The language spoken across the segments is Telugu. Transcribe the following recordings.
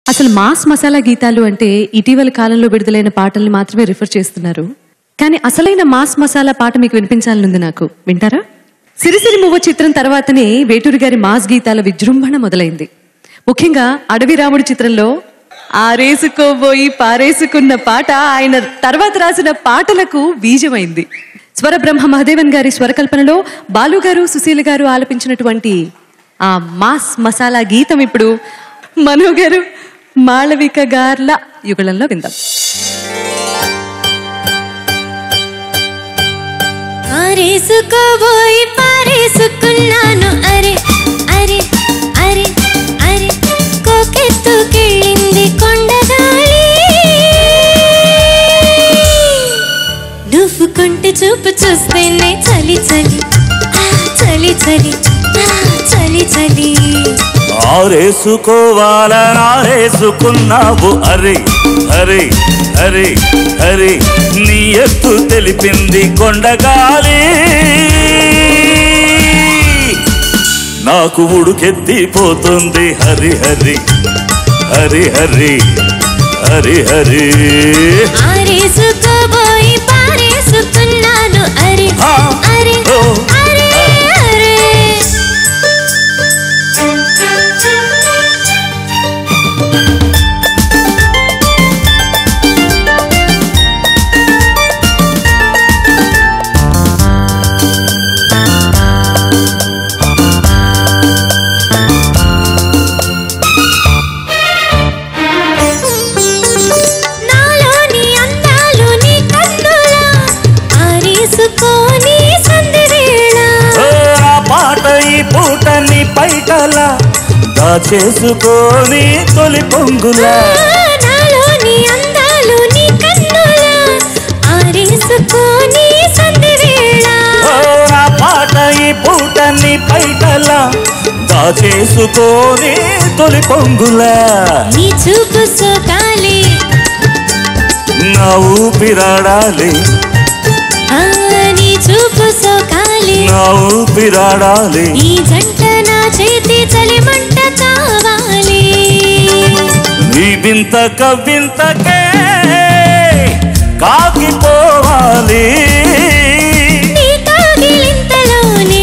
అసలు మాస్ మసాలా గీతాలు అంటే ఇటీవల కాలంలో విడుదలైన పాటల్ని మాత్రమే రిఫర్ చేస్తున్నారు కానీ అసలైన మాస్ మసాలా పాట మీకు వినిపించాలనుంది నాకు వింటారా సిరిసిరి మువ్వ చిత్రం తర్వాతనే వేటూరి గారి మాస్ గీతాల విజృంభణ మొదలైంది ముఖ్యంగా అడవి రాముడి చిత్రంలో ఆరేసుకోబోయి పారేసుకున్న పాట ఆయన తర్వాత రాసిన పాటలకు బీజమైంది స్వర బ్రహ్మ మహదేవన్ గారి స్వరకల్పనలో బాలు గారు సుశీల గారు ఆలపించినటువంటి ఆ మాస్ మసాలా గీతం ఇప్పుడు మనో గారు మాళవిక గార్ల యుగళంలో విందాం పారేసుకోబోయి పారేసుకున్నాను అరే అరే అరే అరే కోకెత్తుకెళ్ళింది కొండగాలి నువ్వు కొంటి చూపు చూస్తేనే చలి చలి ఆ, చలి చలి ఆ, చలి చలి ఆరేసుకోవాలని ఆరేసుకున్నావు అరే అరే అరే అరే నీ ఎత్తు తెలిపింది కొండగాలి నాకు ఉడుకెత్తిపోతుంది హరి హరి హరి హరి హరి హరి ఆరేసుకోబోయి పారేసుకున్నాను అరే ఆ, అరే ఓ, అరే అరే నాలోని అందాలు నీ కన్నులా ఆరేసుకోని సంధి వేళ ఓ, ఆ పాట ఈ పూట నీ పైటల దాచేసుకొని తొలి పొంగులా నాలోని అందాలు నీ కన్నులా ఆరేసుకోని సంధి వేళ ఓ, ఆ పాట ఈ పూట నీ పైటల దాచేసుకొని తొలి పొంగులా నీ చూపు సోకాలి నా ఊపిరాడాలి ఆ నీ చూపు సోకాలి నా ఊపిరాడాలి ఈ జంట నా చేతి చలిమంట కావాలి నీ వింత కవ్వింతకే కాకిపోవాలి నీ కాగిలింతలోనే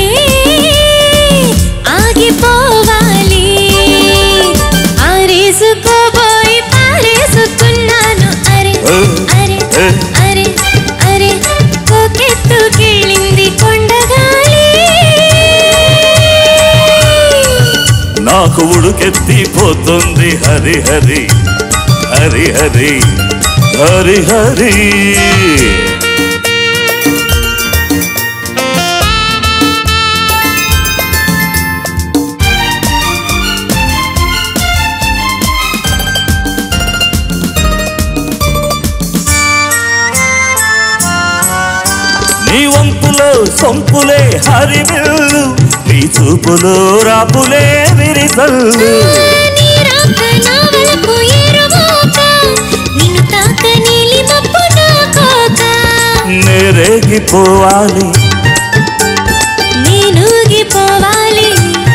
ఆగిపోవాలి ఆరేసుకోబోయి పారేసుకున్నాను అరే అరే అరే అరే కోకెత్తుకెళ్ళింది కొండగాలి నాకు ఉడుకెత్తిపోతుంది హరి హరి హరి హరి హరి హరి నీ వంపులో సొంపులే హరివిల్లు నీ చూపులో రాపులే విరిసల్లు నీ రాక నా వలపు ఎరుమోక, నిన్ను తాక నీలి మబ్బు నా కోక. నేరేగిపోవాలి నేనూగిపోవాలి,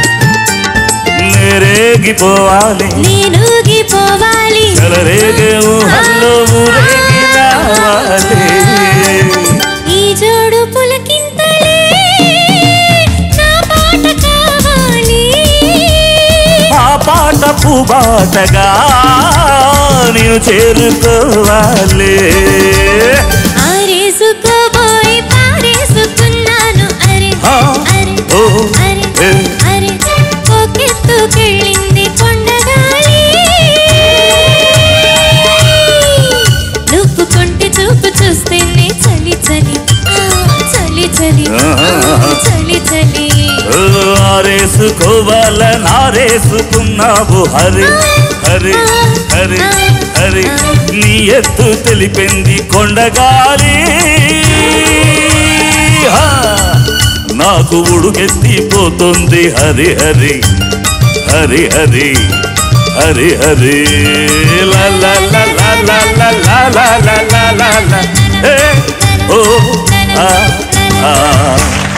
నేరేగిపోవాలి నేనూగిపోవాలి. చెలరేగే ఊహల్లో ఊరేగి రావాలి ఈ జోడు పులకింతలే నా పాట కావాలి. ఆ పాట పుబాటగా నేను చేరుకోవాలి ఆరేసుకోబోయి పారేసుకున్నాను అరే ఆ, అరే ఓ, అరే ఏ. అరే కోకెత్తుకెళ్ళింది కొండగాలి నువ్వు కొంటి చూపు చూస్తేనే చలి చలి ఆ, చలి చలి ఆ, చలి చలి ఓ, ఆరేసుకోవాలని ఆరేసుకున్నావు హరి హరి హరి హరి నీ ఎత్తు తెలిపింది కొండగాలి హా, నాకు ఉడుకెత్తిపోతుంది హరి హరి హరి హరి హరి హరి లా లా లా లా లా లా లా లా లా లా లా లా. ఏ, ఓ, ఆ, ఆ.